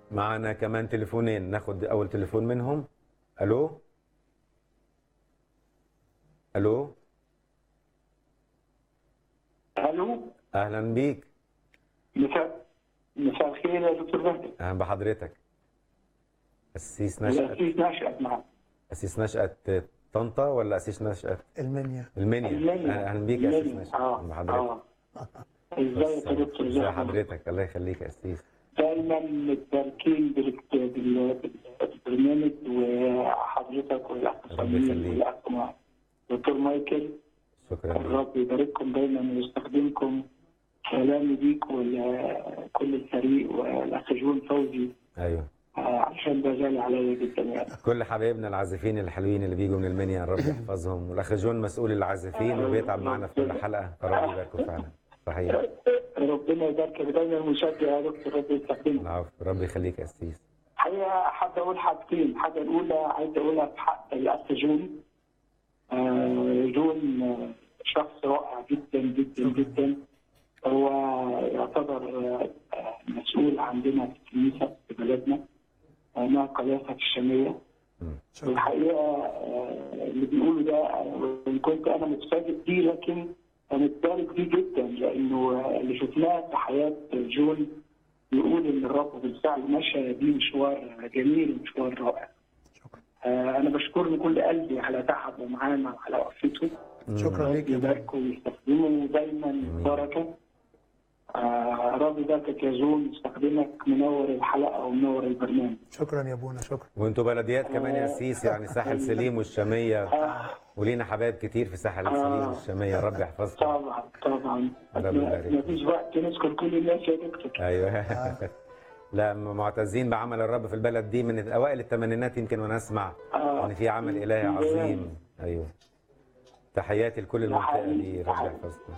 معانا كمان تليفونين ناخد اول تليفون منهم الو الو الو اهلا بيك مساء مساء الخير يا دكتور بهجت اهلا بحضرتك قسيس نشأت الأسيس نشأت معك قسيس نشأت طنطا ولا قسيس نشأت المنيا المنيا المنيا. اهلا بيك يا قسيس المنيا. نشأت اه أهلاً بحضرتك اه ازيك يا دكتور ازي ازي حضرتك الله يخليك يا قسيس دايما متباركين بال- بال- بالبرنامج وحضرتك والاخ ربنا سمير يخليك. والاخ مع- دكتور مايكل شكرا لك الرب يبارككم دايما ويستخدمكم كلامي بيك وكل الفريق والاخ جون فوزي ايوه آه، عشان ده غالي عليا جدا يعني كل حبايبنا العازفين الحلوين اللي بيجوا من المنيا الرب يحفظهم والاخ جون مسؤول العازفين وبيتعب معنا في كل حلقه الرب يباركه فعلا صحيح ربنا يباركك دايما مشجع يا دكتور ربنا يستخدمك العفو ربي يخليك يا قسيس الحقيقه حابب اقول حاجتين الحاجه الاولى عايز اقولها في حق الاخ جون آه، جون آه، شخص رائع جدا جدا جدا هو يعتبر آه، آه، مسؤول عندنا في الكنيسه في بلدنا آه، مع قيافه الشاميه شكرا والحقيقه آه، اللي بيقوله ده آه، وان كنت انا متفاجئ بيه لكن متبارك بيه جدا لانه آه، اللي شفناه في حياه جون يقول ان الرب بالفعل مشى بيه مشوار جميل ومشوار رائع. شكرا آه، انا بشكره من كل قلبي على تعبه معانا وعلى وقفته. شكرا ليك يا بابا يباركه ويستخدمه دايما بركه. آه، رب يباركك يا زون يستخدمك منور الحلقه ومنور البرنامج. شكرا يا ابونا شكرا وانتوا بلديات كمان يا قسيس يعني ساحل سليم والشاميه آه، ولينا حبايب كتير في ساحل سليم والشاميه رب يحفظكم طبعا طبعا رب يبارك. ما فيش وقت نذكر كل الناس يا دكتور. ايوه لا معتزين بعمل الرب في البلد دي من اوائل الثمانينات يمكن وانا اسمع آه. ان في عمل الهي عظيم ايوه تحياتي لكل المنطقه دي رب حقيقي. يحفظكم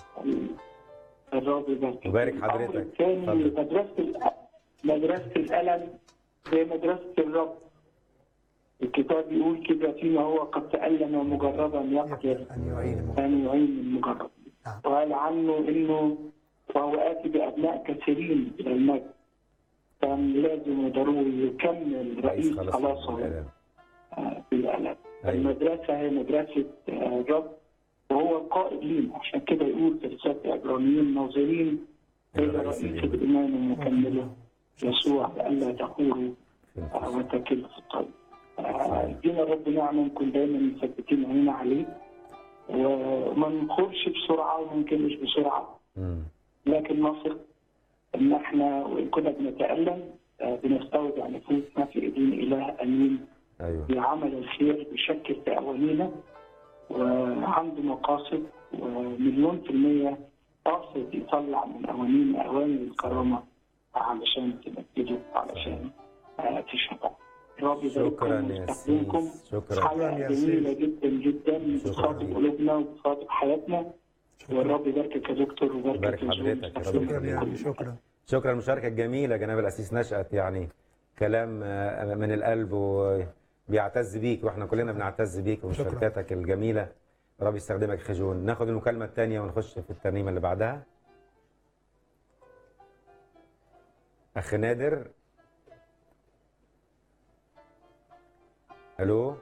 الرب يبارك وبارك الأمر حضرتك. الثاني اتفضل. مدرسة الأ- مدرسة الألم هي مدرسة الرب الكتاب بيقول كده فيما هو قد تألم مجربا يقدر ان يعين أن يعين المجرب نعم. وقال عنه إنه وهو آتي بأبناء كثيرين إلى المجد كان لازم وضروري يكمل رئيس رئيس خلاصه خلاص آه، في الألم أيوة. المدرسة هي مدرسة آه، الرب وهو القائد لينا عشان كده يقول في رسالة عبرانيين ناظرين إلى إلى رئيس رئيس الإيمان ومكمله يسوع لئلا تخوروا آه، وتكلوا في الطريق. آه، ادينا الرب نعمة نكون دايما مثبتين عينينا عليه وما نخرش بسرعة وما نكلش بسرعة مم. لكن نثق ان احنا وان كنا بنتألم آه، بنستودع نفوسنا في ايدين اله امين ايوه بعمل الخير بيشكل في أوانينا وعنده مقاصد ومليون في المية قاصد يطلع من أوانينا أواني الكرامة علشان تمجده علشان آه، تشهد الرب شكرا يبارككم يا ويستخدمكم سيس شكرا شكراً حلقة يا جميلة سيس. جدا جدا شكراً بتخاطب ليك. قلوبنا وبتخاطب حياتنا والرب يباركك يا دكتور يبارك ويبارك يا حضرتك، يا رب شكرا يا يخليك. ابي شكرا شكرا المشاركه الجميله جناب الاسيس نشأت يعني كلام آه، من القلب وبيعتز بيك واحنا كلنا بنعتز بيك ومشاركاتك الجميله رب يستخدمك خجون ناخد المكالمه الثانيه ونخش في الترنيمه اللي بعدها اخ نادر الو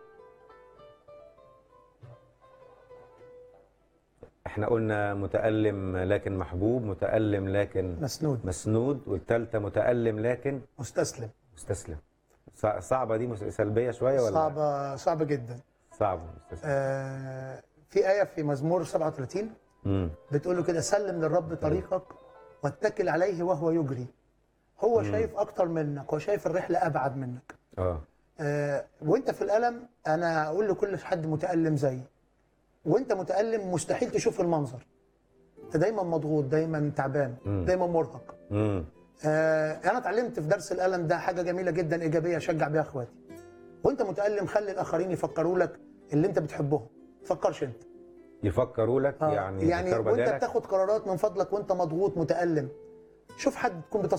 احنا قلنا متألم لكن محبوب متألم لكن مسنود مسنود والثالثه متألم لكن مستسلم مستسلم صع- صعبه دي مس- سلبيه شويه ولا صعبة صعبة جدا صعبه مستسلم آه في آية في مزمور 37 امم بتقول له كده سلم للرب طريقك واتكل عليه وهو يجري هو شايف أكتر منك هو شايف الرحلة أبعد منك اه آه وانت في الألم أنا أقول لكل حد متألم زيي وانت متألم مستحيل تشوف المنظر انت دايما مضغوط دايما تعبان مم. دايما مرهق امم آه انا اتعلمت في درس الالم ده حاجه جميله جدا ايجابيه اشجع بيها اخواتي وانت متالم خلي الاخرين يفكروا لك اللي انت بتحبهم ما تفكرش انت يفكروا لك آه، يعني يعني يفكروا وانت بدالك؟ بتاخد قرارات من فضلك وانت مضغوط متالم شوف حد تكون